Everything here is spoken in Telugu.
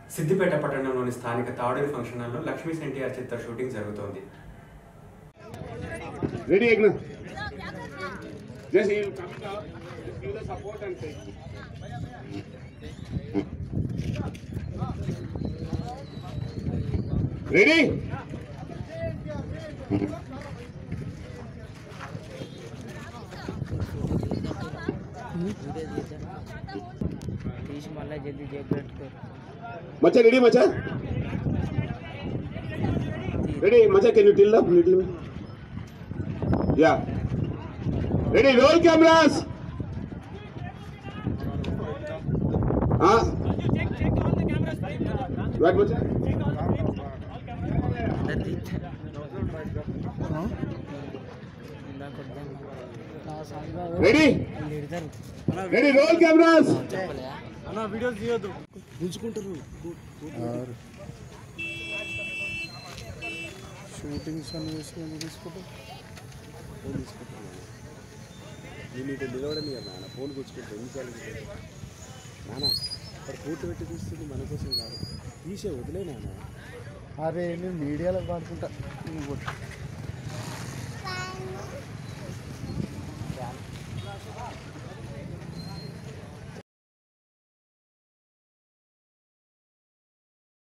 సిద్దిపేట పట్టణంలోని స్థానిక తాడూరి ఫంక్షన్ హాల్లో లక్ష్మీ ఎన్టీఆర్ చిత్ర షూటింగ్ జరుగుతోంది Ready, Agna? Just he will come down, just give the support and take. Ready? తీసి మళ్ళీ జల్దీ చేపెట్టుకో Macha, ready, Macha? Ready, Macha, can you tilt up little bit? Yeah. Ready, roll cameras. Huh? Right, Macha? Ready? Ready, roll cameras. Shootings అన్ని చేసి ఎందుకు తీసుకుంటాం ఫోన్ తీసుకుంటాను నేను ఇటు నిలవడం కదా నాన్న ఫోన్ కూర్చుకుంటే ఎన్నిసార్లు నాన్న అక్కడ ఫోటో పెట్టి తీస్తుంది మన కోసం కాదు తీసే వదిలే నాన్న అరే నేను మీడియాలో పాడుకుంటా నువ్వు కొట్టు.